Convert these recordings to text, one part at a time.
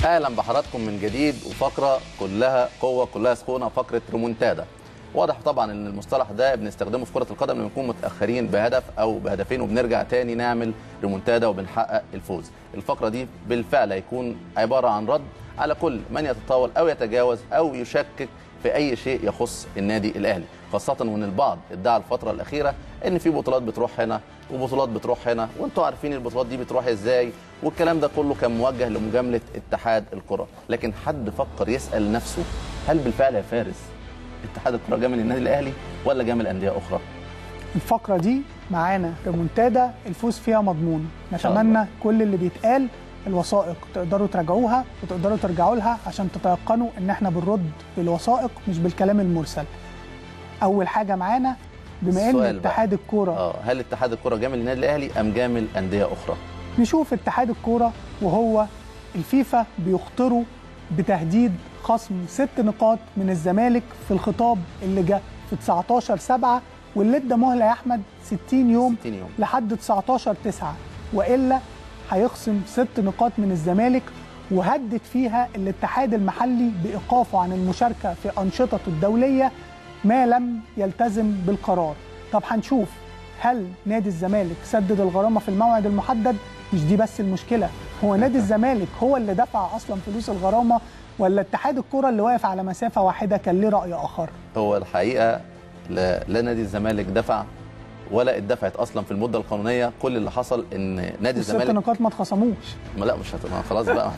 اهلا بحضراتكم من جديد وفقره كلها قوه كلها سخونه فقره ريمونتادا واضح طبعا ان المصطلح ده بنستخدمه في كره القدم لما نكون متاخرين بهدف او بهدفين وبنرجع تاني نعمل ريمونتادا وبنحقق الفوز الفقره دي بالفعل هيكون عباره عن رد على كل من يتطاول او يتجاوز او يشكك في اي شيء يخص النادي الاهلي خاصه وان البعض ادعى الفتره الاخيره ان في بطولات بتروح هنا وبطولات بتروح هنا وانتوا عارفين البطولات دي بتروح ازاي والكلام ده كله كان موجه لمجامله اتحاد الكره لكن حد فكر يسال نفسه هل بالفعل يا فارس اتحاد الكره جامل النادي الاهلي ولا جامل انديه اخرى الفقره دي معانا ريمونتادا الفوز فيها مضمون شاء الله. نتمنى كل اللي بيتقال الوثائق تقدروا تراجعوها وتقدروا ترجعوا لها عشان تتيقنوا ان احنا بنرد بالوثائق مش بالكلام المرسل اول حاجه معانا بما ان السؤال بقى. اتحاد الكوره اه هل اتحاد الكره جامل النادي الاهلي ام جامل انديه اخرى نشوف اتحاد الكوره وهو الفيفا بيخطروا بتهديد خصم ست نقاط من الزمالك في الخطاب اللي جه في 19 7 واللي ادى مهله يا احمد 60 يوم 60 يوم لحد 19 9 والا هيخصم ست نقاط من الزمالك وهدد فيها الاتحاد المحلي بايقافه عن المشاركه في انشطته الدوليه ما لم يلتزم بالقرار طب هنشوف هل نادي الزمالك سدد الغرامه في الموعد المحدد مش دي بس المشكله هو نادي الزمالك هو اللي دفع اصلا فلوس الغرامه ولا اتحاد الكره اللي واقف على مسافه واحده كان ليه راي اخر هو الحقيقه لا, لا نادي الزمالك دفع ولا اتدفعت اصلا في المده القانونيه كل اللي حصل ان نادي والست الزمالك نقاط ما اتخصموش ما لا مش هت... ما خلاص بقى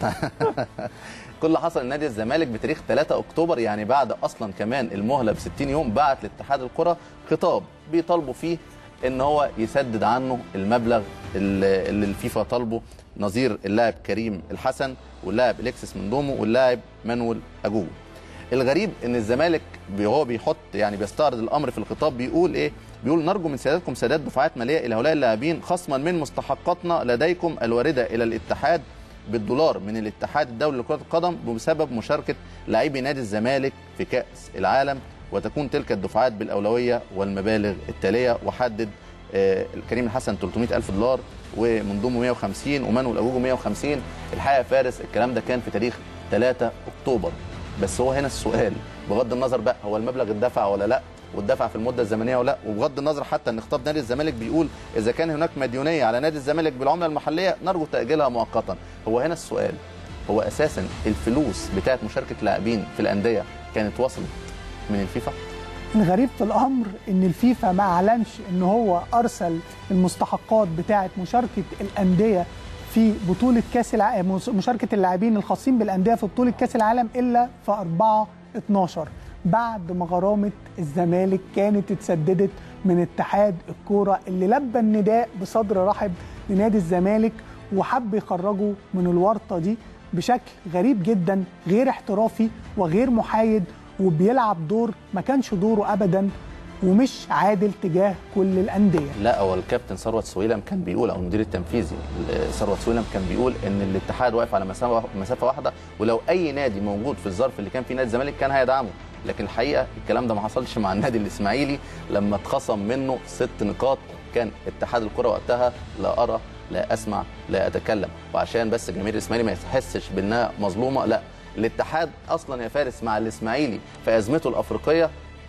كل اللي حصل ان نادي الزمالك بتاريخ 3 اكتوبر يعني بعد اصلا كمان المهله ب 60 يوم بعت لاتحاد الكره خطاب بيطالبوا فيه ان هو يسدد عنه المبلغ اللي اللي الفيفا طالبه نظير اللاعب كريم الحسن واللاعب اليكسس مندومو واللاعب مانويل اجوجو الغريب ان الزمالك بي- هو بيحط يعني بيستعرض الامر في الخطاب بيقول ايه بيقول نرجو من سيادتكم سداد دفعات ماليه الى هؤلاء اللاعبين خصما من مستحقاتنا لديكم الوارده الى الاتحاد بالدولار من الاتحاد الدولي لكره القدم بسبب مشاركه لاعبي نادي الزمالك في كاس العالم وتكون تلك الدفعات بالاولويه والمبالغ التاليه وحدد آه، الكريم الحسن 300 ألف دولار ومنضمه 150 ومانويل أجوجو 150 الحقيقة يا فارس الكلام ده كان في تاريخ 3 أكتوبر بس هو هنا السؤال بغض النظر بقى هو المبلغ اتدفع ولا لا واتدفع في المده الزمنيه ولا لا وبغض النظر حتى ان خطاب نادي الزمالك بيقول اذا كان هناك مديونيه على نادي الزمالك بالعمله المحليه نرجو تاجيلها مؤقتا هو هنا السؤال هو اساسا الفلوس بتاعت مشاركه لاعبين في الانديه كانت وصلت من الفيفا الغريب في الامر ان الفيفا ما اعلنش ان هو ارسل المستحقات بتاعه مشاركه الانديه في بطوله كاس الع... مشاركه اللاعبين الخاصين بالانديه في بطوله كاس العالم الا في 4 12 بعد ما غرامه الزمالك كانت اتسددت من اتحاد الكوره اللي لبى النداء بصدر رحب لنادي الزمالك وحب يخرجه من الورطه دي بشكل غريب جدا غير احترافي وغير محايد وبيلعب دور ما كانش دوره ابدا ومش عادل تجاه كل الانديه لا هو الكابتن ثروت سويلم كان بيقول او المدير التنفيذي ثروت سويلم كان بيقول ان الاتحاد واقف على مسافه مسافه واحده ولو اي نادي موجود في الظرف اللي كان فيه نادي الزمالك كان هيدعمه لكن الحقيقه الكلام ده ما حصلش مع النادي الاسماعيلي لما اتخصم منه ست نقاط كان اتحاد الكره وقتها لا ارى لا اسمع لا اتكلم وعشان بس جماهير الاسماعيلي ما تحسش بانها مظلومه لا الاتحاد اصلا يا فارس مع الاسماعيلي في ازمته الافريقيه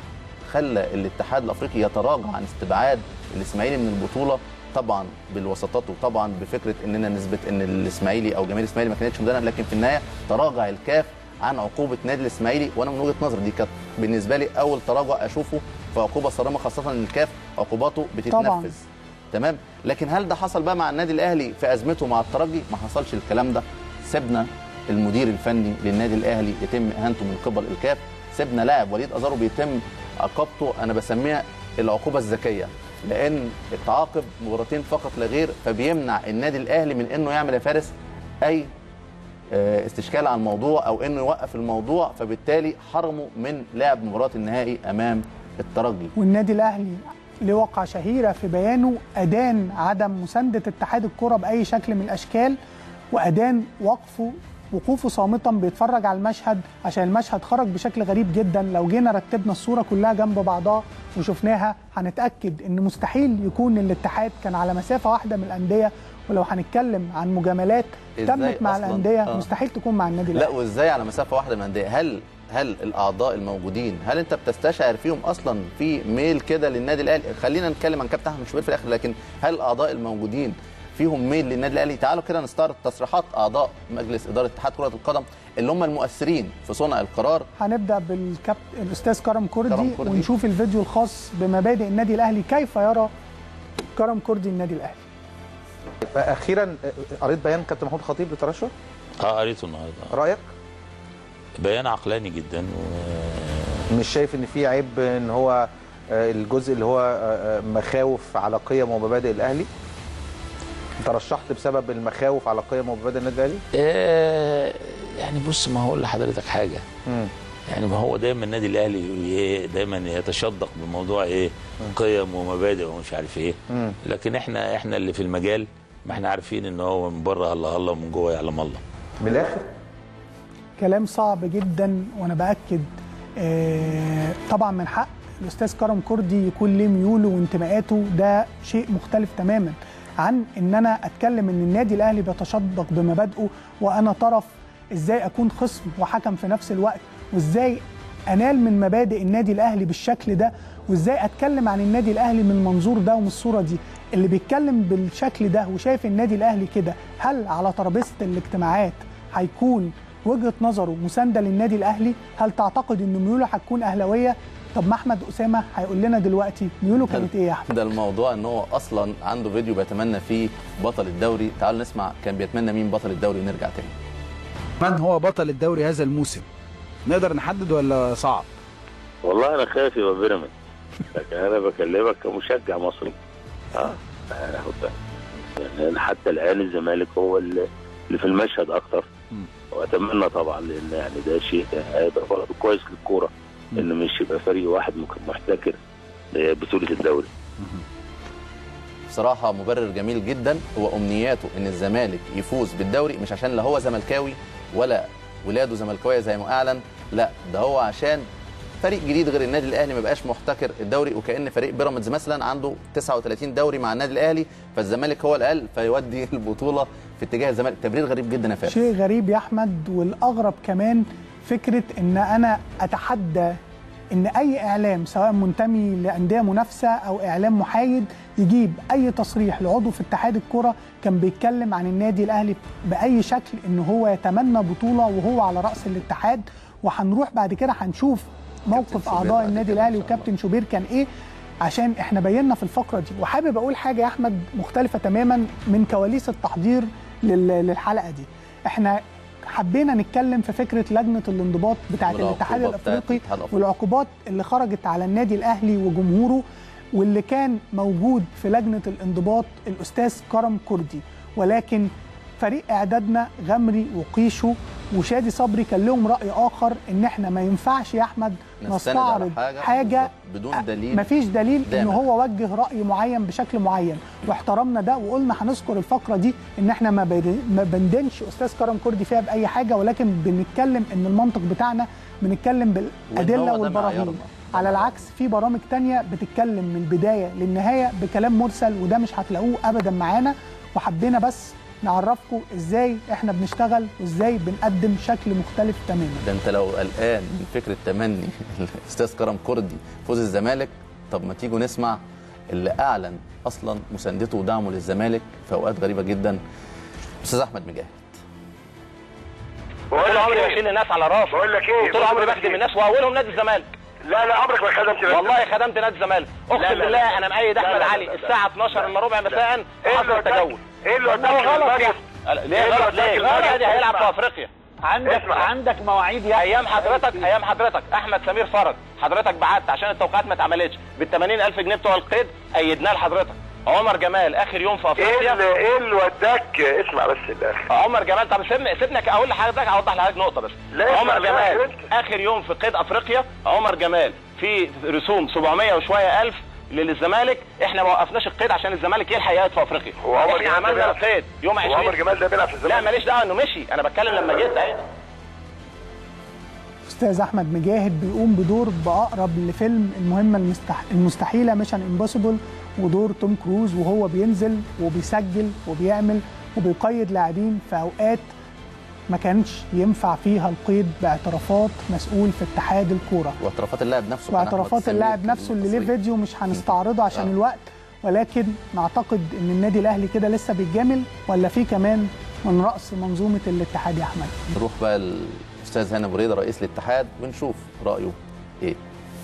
خلى الاتحاد الافريقي يتراجع عن استبعاد الاسماعيلي من البطوله طبعا بالوساطات وطبعا بفكره اننا نثبت ان الاسماعيلي او جماهير الاسماعيلي ما كانتش مدانه لكن في النهايه تراجع الكاف عن عقوبه نادي الاسماعيلي وانا من وجهه نظري دي كانت بالنسبه لي اول تراجع اشوفه في عقوبه صارمه خاصه ان الكاف عقوباته بتتنفذ طبعاً. تمام لكن هل ده حصل بقى مع النادي الاهلي في ازمته مع الترجي ما حصلش الكلام ده سيبنا المدير الفني للنادي الاهلي يتم اهانته من قبل الكاف سيبنا لاعب وليد ازارو بيتم عقابته انا بسميها العقوبه الذكيه لان التعاقب مباراتين فقط لا غير فبيمنع النادي الاهلي من انه يعمل يا فارس اي آه، استشكال على الموضوع او انه يوقف الموضوع فبالتالي حرمه من لعب مباراه النهائي امام الترجي والنادي الاهلي له وقعه شهيره في بيانه ادان عدم مسانده اتحاد الكره باي شكل من الاشكال وادان وقفه وقوفه صامتا بيتفرج على المشهد عشان المشهد خرج بشكل غريب جدا لو جينا رتبنا الصوره كلها جنب بعضها وشفناها هنتاكد ان مستحيل يكون الاتحاد كان على مسافه واحده من الانديه ولو هنتكلم عن مجاملات إزاي تمت مع أصلاً؟ الانديه آه. مستحيل تكون مع النادي لا الاهلي وازاي على مسافه واحده من الانديه هل هل الاعضاء الموجودين هل انت بتستشعر فيهم اصلا في ميل كده للنادي الاهلي خلينا نتكلم عن كابتن احمد شوبير في الاخر لكن هل الاعضاء الموجودين فيهم ميل للنادي الاهلي تعالوا كده نستعرض تصريحات اعضاء مجلس اداره اتحاد كره القدم اللي هم المؤثرين في صنع القرار هنبدا بالكابتن الاستاذ كرم كردي, كرم كردي. ونشوف الفيديو الخاص بمبادئ النادي الاهلي كيف يرى كرم كردي النادي الاهلي اخيرا قريت بيان كابتن محمود خطيب للترشح اه قريته النهارده رايك بيان عقلاني جدا و... مش شايف ان في عيب ان هو آه، الجزء اللي هو آه، آه، مخاوف على قيم ومبادئ الاهلي ترشحت بسبب المخاوف على قيم ومبادئ النادي الاهلي آه يعني بص ما هقول لحضرتك حاجه مم. يعني ما هو دايما النادي الاهلي ي- دايما يتشدق بموضوع ايه قيم ومبادئ ومش عارف ايه مم. لكن احنا احنا اللي في المجال ما احنا عارفين ان هو من بره الله الله ومن جوه يعلم الله من الاخر كلام صعب جدا وانا باكد آه، طبعا من حق الاستاذ كرم كردي يكون ليه ميوله وانتماءاته ده شيء مختلف تماما عن ان انا اتكلم ان النادي الاهلي بيتشدق بمبادئه وانا طرف ازاي اكون خصم وحكم في نفس الوقت وازاي انال من مبادئ النادي الاهلي بالشكل ده وازاي اتكلم عن النادي الاهلي من المنظور ده ومن الصوره دي اللي بيتكلم بالشكل ده وشايف النادي الاهلي كده هل على ترابيزه الاجتماعات هيكون وجهه نظره مسانده للنادي الاهلي هل تعتقد ان ميوله هتكون اهلاويه طب ما احمد اسامه هيقول لنا دلوقتي ميوله كانت ايه يا احمد ده الموضوع ان هو اصلا عنده فيديو بيتمنى فيه بطل الدوري تعالوا نسمع كان بيتمنى مين بطل الدوري ونرجع تاني من هو بطل الدوري هذا الموسم نقدر نحدد ولا صعب والله انا خايف يبقى بيراميدز لكن انا بكلمك كمشجع مصري اه أنا خد بالك. يعني حتى الان الزمالك هو اللي اللي في المشهد اكتر واتمنى طبعا لان يعني ده شيء هيبقى برضه كويس للكوره ان مش يبقى فريق واحد ممكن محتكر بطوله الدوري بصراحه مبرر جميل جدا هو امنياته ان الزمالك يفوز بالدوري مش عشان لا هو زملكاوي ولا ولاده زملكاويه زي ما اعلن لا ده هو عشان فريق جديد غير النادي الاهلي ما بقاش محتكر الدوري وكان فريق بيراميدز مثلا عنده 39 دوري مع النادي الاهلي فالزمالك هو الاقل فيودي البطوله في اتجاه الزمالك تبرير غريب جدا يا فارس شيء غريب يا احمد والاغرب كمان فكره ان انا اتحدى ان اي اعلام سواء منتمي لانديه منافسه او اعلام محايد يجيب اي تصريح لعضو في اتحاد الكره كان بيتكلم عن النادي الاهلي باي شكل ان هو يتمنى بطوله وهو على راس الاتحاد وهنروح بعد كده هنشوف موقف شوبير اعضاء بعد النادي كده إن الاهلي شاء الله. وكابتن شوبير كان ايه عشان احنا بينا في الفقره دي وحابب اقول حاجه يا احمد مختلفه تماما من كواليس التحضير لل- للحلقه دي احنا حبينا نتكلم في فكره لجنه الانضباط بتاعه والعقوبة الاتحاد بتاعت الافريقي الاتحاد الأفريقي. والعقوبات اللي خرجت على النادي الاهلي وجمهوره واللي كان موجود في لجنه الانضباط الاستاذ كرم كردي ولكن فريق اعدادنا غمري وقيشو وشادي صبري كان لهم راي اخر ان احنا ما ينفعش يا احمد نستند على نستعرض حاجة حاجه بالظبط، بدون دليل مفيش دليل ان دامغ. هو وجه راي معين بشكل معين واحترمنا ده وقلنا هنذكر الفقره دي ان احنا ما بن- ما بندنش استاذ كرم كردي فيها باي حاجه ولكن بنتكلم ان المنطق بتاعنا بنتكلم وإن هو بالادله ده والبراهين معيارنا. على العكس في برامج تانية بتتكلم من البدايه للنهايه بكلام مرسل وده مش هتلاقوه ابدا معانا وحبينا بس نعرفكم ازاي احنا بنشتغل وازاي بنقدم شكل مختلف تماما ده انت لو قلقان من فكره تمني الاستاذ كرم كردي فوز الزمالك طب ما تيجوا نسمع اللي اعلن اصلا مساندته ودعمه للزمالك في اوقات غريبه جدا استاذ احمد مجاهد طول عمري بشيل الناس على راسي بقول لك ايه طول عمري بقول لك بخدم إيه؟ الناس واولهم نادي الزمالك لا لا عمرك ما خدمت نفسك. والله خدمت نادي الزمالك اقسم لا، لا، بالله لا. انا مأيد لا، لا، احمد لا، علي لا، لا. الساعه 12 الا ربع مساء ايه اللي حصل وداك تجول ايه اللي وداك هو غلط المجلس؟ يا ليه إيه اللي غلط وداك ليه؟ المجلس؟ الاهلي هيلعب في اسمع. افريقيا عندك عندك مواعيد يا ايام حضرتك ايام حضرتك احمد سمير فرج حضرتك بعت عشان التوقيعات ما اتعملتش بال 80000 جنيه بتوع القيد ايدناه لحضرتك عمر جمال اخر يوم في ايه افريقيا اللي ايه اللي وداك اسمع بس الاخر عمر جمال طب سيبني سيبني اقول لحضرتك اوضح لحضرتك نقطه بس لا، اسمع، عمر لا، جمال أنت. اخر يوم في قيد افريقيا عمر جمال في رسوم 700 وشويه الف للزمالك احنا ما وقفناش القيد عشان الزمالك يلحق يقعد في افريقيا هو عمر احنا جمال ده عملنا بيلعب- القيد يوم هو عمر 20 جمال ده بيلعب في لا الزمالك ماليش دعوه انه مشي انا بتكلم لما جيت اهي استاذ احمد مجاهد بيقوم بدور باقرب لفيلم المهمه المستح... المستحيله ميشن امبوسيبل ودور توم كروز وهو بينزل وبيسجل وبيعمل وبيقيد لاعبين في اوقات ما كانش ينفع فيها القيد باعترافات مسؤول في اتحاد الكوره واعترافات اللاعب نفسه كان أحمد واعترافات سمير اللاعب في نفسه اللي ليه التصريح. فيديو مش هنستعرضه عشان آه. الوقت ولكن نعتقد ان النادي الاهلي كده لسه بيتجامل ولا في كمان من راس منظومه الاتحاد يا احمد نروح بقى الاستاذ هاني بريده رئيس الاتحاد ونشوف رايه ايه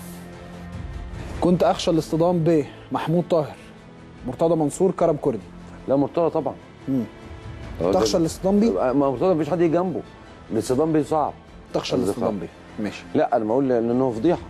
كنت اخشى الاصطدام ب محمود طاهر مرتضى منصور كرم كردي لا مرتضى طبعا مم. هو ده- تخشى الاصطدام بيه ما مرتضى مفيش حد يجي جنبه الاصطدام بيه صعب تخشى قصدي الاصطدام صعب. بيه ماشي لا انا بقول لانه فضيحه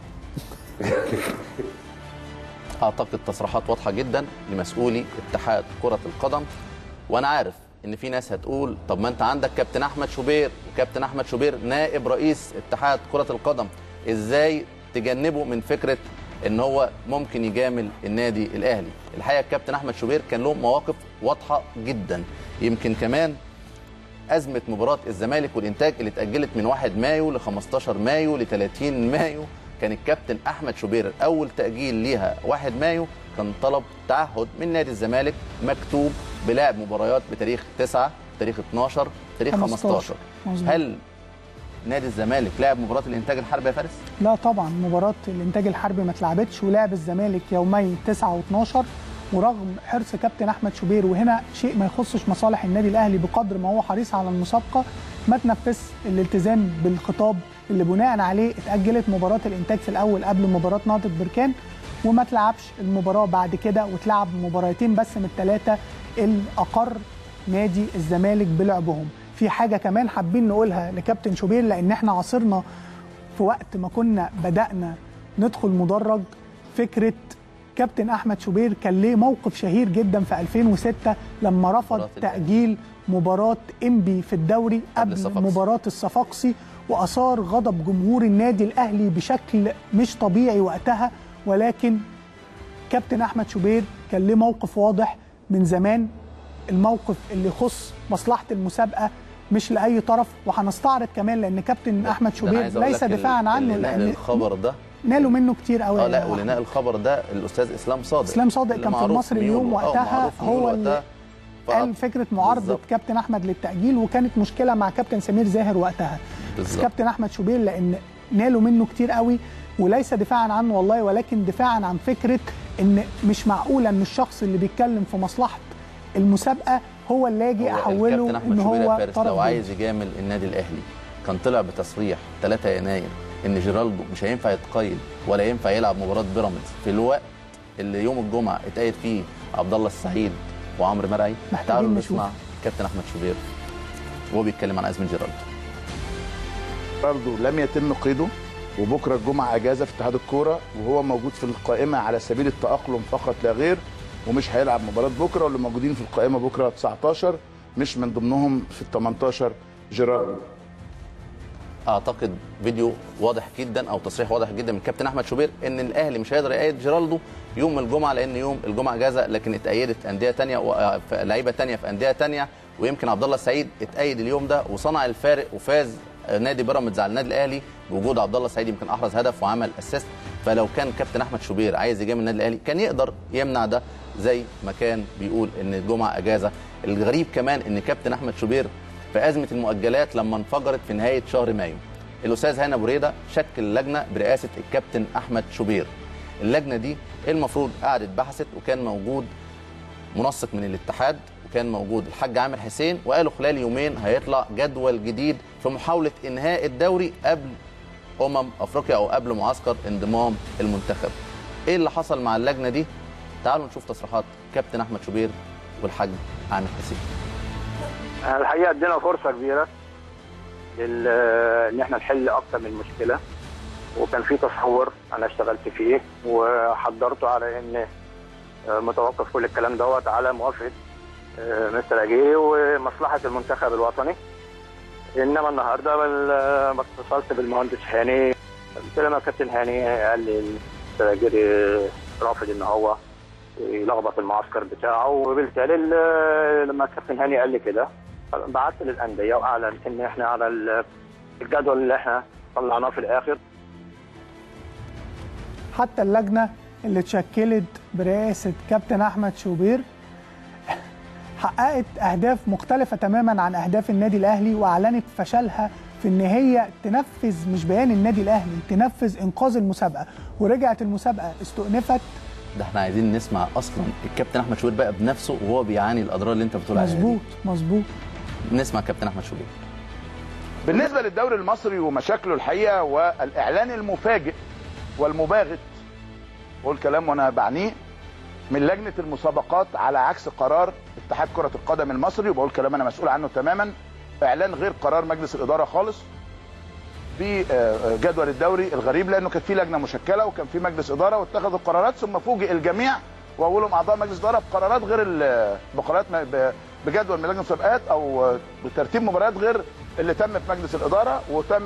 اعتقد تصريحات واضحه جدا لمسؤولي اتحاد كره القدم وانا عارف ان في ناس هتقول طب ما انت عندك كابتن احمد شوبير وكابتن احمد شوبير نائب رئيس اتحاد كره القدم ازاي تجنبه من فكره ان هو ممكن يجامل النادي الاهلي الحقيقه الكابتن احمد شوبير كان له مواقف واضحه جدا يمكن كمان ازمه مباراه الزمالك والانتاج اللي اتاجلت من 1 مايو ل 15 مايو ل 30 مايو كان الكابتن احمد شوبير اول تاجيل ليها 1 مايو كان طلب تعهد من نادي الزمالك مكتوب بلعب مباريات بتاريخ 9 تاريخ 12 تاريخ 15. 15 مظبوط. هل نادي الزمالك لعب مباراه الانتاج الحربي يا فارس؟ لا طبعا مباراة الإنتاج الحربي ما اتلعبتش ولعب الزمالك يومي 9 و12 ورغم حرص كابتن أحمد شوبير وهنا شيء ما يخصش مصالح النادي الأهلي بقدر ما هو حريص على المسابقة ما تنفذش الالتزام بالخطاب اللي بناء عليه اتأجلت مباراة الإنتاج في الأول قبل مباراة نهضة بركان وما تلعبش المباراة بعد كده وتلعب مباراتين بس من الثلاثة اللي أقر نادي الزمالك بلعبهم في حاجة كمان حابين نقولها لكابتن شوبير لأن احنا عاصرنا في وقت ما كنا بدأنا ندخل مدرج فكرة كابتن أحمد شوبير كان ليه موقف شهير جدا في 2006 لما رفض مباراة الأهلي. تأجيل مباراة إنبي في الدوري قبل قبل الصفاقسي. مباراة الصفاقسي وأثار غضب جمهور النادي الأهلي بشكل مش طبيعي وقتها ولكن كابتن احمد شوبير كان ليه موقف واضح من زمان الموقف اللي يخص مصلحه المسابقه مش لاي طرف وهنستعرض كمان لان كابتن احمد ده أنا شوبير عايز أقول ليس لك دفاعا ال- عنه اللي نقل لان الخبر ده نالوا منه كتير قوي اه لا واللي نقل الخبر ده الاستاذ اسلام صادق اسلام صادق اللي كان في معروف المصري اليوم ميوله. آه، وقتها معروف ميوله هو اللي وقتها. قال فقط- فكره معارضه بالظبط. كابتن احمد للتاجيل وكانت مشكله مع كابتن سمير زاهر وقتها بس بالظبط. كابتن احمد شوبير لان نالوا منه كتير قوي وليس دفاعا عنه والله ولكن دفاعا عن فكره ان مش معقوله ان الشخص اللي بيتكلم في مصلحه المسابقه هو اللي اجي هو احوله الكابتن احمد ان شوبير يا هو فارس طرف لو ضد. عايز يجامل النادي الاهلي كان طلع بتصريح 3 يناير ان جيرالدو مش هينفع يتقيد ولا ينفع يلعب مباراه بيراميدز في الوقت اللي يوم الجمعه اتقيد فيه عبد الله السعيد وعمرو مرعي محتاجين تعالوا نشوف. نسمع كابتن احمد شوبير وهو بيتكلم عن ازمه جيرالدو برضه لم يتم قيده وبكره الجمعه اجازه في اتحاد الكوره وهو موجود في القائمه على سبيل التاقلم فقط لا غير ومش هيلعب مباراه بكره واللي موجودين في القائمه بكره 19 مش من ضمنهم في ال 18 جيراردو اعتقد فيديو واضح جدا او تصريح واضح جدا من كابتن احمد شوبير ان الاهلي مش هيقدر يأيد جيرالدو يوم الجمعه لان يوم الجمعه اجازه لكن اتأيدت انديه ثانيه لعيبه ثانيه في انديه ثانيه ويمكن عبد الله السعيد اتأيد اليوم ده وصنع الفارق وفاز نادي بيراميدز على النادي الاهلي بوجود عبد الله السعيد يمكن احرز هدف وعمل اسيست فلو كان كابتن احمد شوبير عايز يجامل النادي الاهلي كان يقدر يمنع ده زي ما كان بيقول ان الجمعه اجازه الغريب كمان ان كابتن احمد شوبير في ازمه المؤجلات لما انفجرت في نهايه شهر مايو الاستاذ هاني ابو ريده شكل لجنه برئاسه الكابتن احمد شوبير اللجنه دي المفروض قعدت بحثت وكان موجود منسق من الاتحاد وكان موجود الحاج عامر حسين وقالوا خلال يومين هيطلع جدول جديد في محاوله انهاء الدوري قبل امم افريقيا او قبل معسكر انضمام المنتخب ايه اللي حصل مع اللجنه دي تعالوا نشوف تصريحات كابتن احمد شوبير والحاج عامر حسين الحقيقه ادينا فرصه كبيره لل ان احنا نحل اكتر من مشكله وكان في تصور انا اشتغلت فيه وحضرته على ان متوقف كل الكلام دوت على موافقه مستر اجيه ومصلحه المنتخب الوطني انما النهارده بل- ما اتصلت بالمهندس هاني قلت له يا كابتن هاني قال لي مستر اجيه رافض ان هو يلخبط المعسكر بتاعه وبالتالي ال- لما الكابتن هاني قال لي كده بعت للانديه واعلن ان احنا على ال- الجدول اللي احنا طلعناه في الاخر حتى اللجنه اللي اتشكلت برئاسه كابتن احمد شوبير حققت اهداف مختلفه تماما عن اهداف النادي الاهلي واعلنت فشلها في ان هي تنفذ مش بيان النادي الاهلي تنفذ انقاذ المسابقه ورجعت المسابقه استؤنفت ده احنا عايزين نسمع اصلا الكابتن احمد شوبير بقى بنفسه وهو بيعاني الاضرار اللي انت بتقول عليها دي. مظبوط مظبوط نسمع كابتن احمد شوبير بالنسبه للدوري المصري ومشاكله الحقيقه والاعلان المفاجئ والمباغت بقول كلام وانا بعنيه من لجنه المسابقات على عكس قرار اتحاد كره القدم المصري وبقول كلام انا مسؤول عنه تماما اعلان غير قرار مجلس الاداره خالص في آه، جدول الدوري الغريب لانه كان في لجنه مشكله وكان في مجلس اداره واتخذوا قرارات ثم فوجئ الجميع واولهم اعضاء مجلس اداره بقرارات غير ال- بقرارات م- ب- بجدول من لجنه المسابقات او آه، بترتيب مباريات غير اللي تم في مجلس الاداره وتم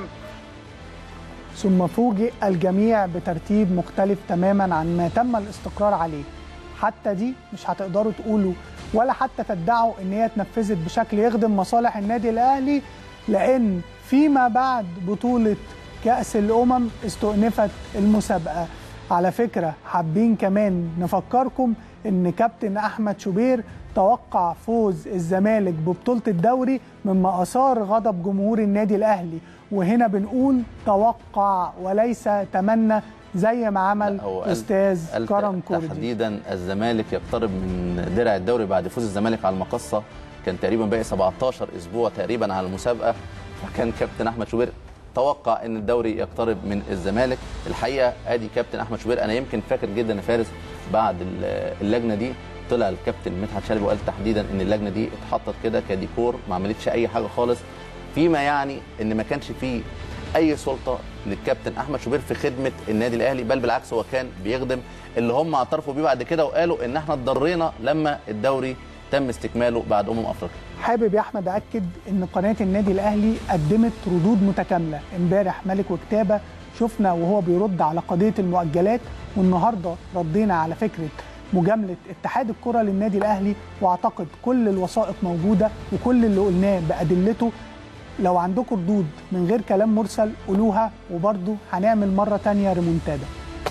ثم فوجئ الجميع بترتيب مختلف تماما عن ما تم الاستقرار عليه حتى دي مش هتقدروا تقولوا ولا حتى تدعوا ان هي اتنفذت بشكل يخدم مصالح النادي الاهلي لان فيما بعد بطوله كاس الامم استؤنفت المسابقه على فكره حابين كمان نفكركم ان كابتن احمد شوبير توقع فوز الزمالك ببطوله الدوري مما اثار غضب جمهور النادي الاهلي وهنا بنقول توقع وليس تمنى زي ما عمل هو قال- استاذ قال كرم كوردي تحديدا الزمالك يقترب من درع الدوري بعد فوز الزمالك على المقصه كان تقريبا باقي 17 اسبوع تقريبا على المسابقه فكان كابتن احمد شوبير توقع ان الدوري يقترب من الزمالك الحقيقه ادي كابتن احمد شوبير انا يمكن فاكر جدا يا فارس بعد ال- اللجنه دي طلع الكابتن مدحت شلبي وقال تحديدا ان اللجنه دي اتحطت كده كديكور ما عملتش اي حاجه خالص فيما يعني ان ما كانش فيه اي سلطه للكابتن احمد شوبير في خدمه النادي الاهلي بل بالعكس هو كان بيخدم اللي هم اعترفوا بيه بعد كده وقالوا ان احنا اتضرينا لما الدوري تم استكماله بعد امم افريقيا حابب يا احمد اكد ان قناه النادي الاهلي قدمت ردود متكامله امبارح ملك وكتابه شفنا وهو بيرد على قضيه المؤجلات والنهارده ردينا على فكره مجامله اتحاد الكره للنادي الاهلي واعتقد كل الوثائق موجوده وكل اللي قلناه بادلته لو عندكم ردود من غير كلام مرسل قولوها وبرضه هنعمل مره تانية ريمونتادا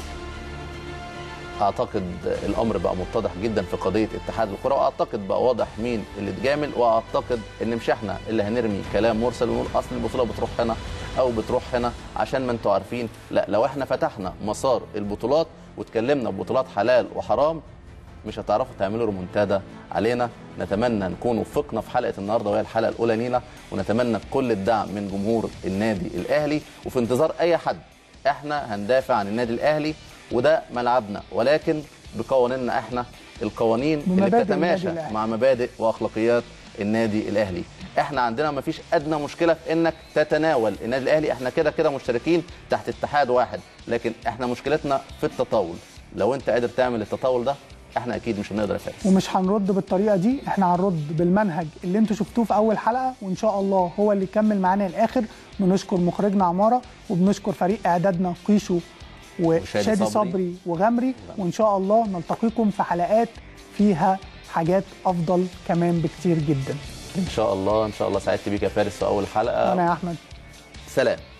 اعتقد الامر بقى متضح جدا في قضيه اتحاد الكره واعتقد بقى واضح مين اللي اتجامل واعتقد ان مش احنا اللي هنرمي كلام مرسل ونقول اصل البطوله بتروح هنا او بتروح هنا عشان ما انتوا عارفين لا لو احنا فتحنا مسار البطولات واتكلمنا ببطولات حلال وحرام مش هتعرفوا تعملوا ريمونتادا علينا نتمنى نكون وفقنا في حلقه النهارده وهي الحلقه الاولى لينا ونتمنى كل الدعم من جمهور النادي الاهلي وفي انتظار اي حد احنا هندافع عن النادي الاهلي وده ملعبنا ولكن بقوانيننا احنا القوانين اللي بمبادئ بتتماشى النادي الأهلي. مع مبادئ واخلاقيات النادي الاهلي احنا عندنا ما فيش ادنى مشكله في انك تتناول النادي الاهلي احنا كده كده مشتركين تحت اتحاد واحد لكن احنا مشكلتنا في التطاول لو انت قادر تعمل التطاول ده احنا اكيد مش هنقدر يا فارس ومش هنرد بالطريقه دي احنا هنرد بالمنهج اللي انتوا شفتوه في اول حلقه وان شاء الله هو اللي يكمل معانا الاخر بنشكر مخرجنا عماره وبنشكر فريق اعدادنا قيشو وشادي صبري. صبري وغمري وان شاء الله نلتقيكم في حلقات فيها حاجات افضل كمان بكتير جدا ان شاء الله ان شاء الله سعدت بيك يا فارس في اول حلقه انا يا احمد سلام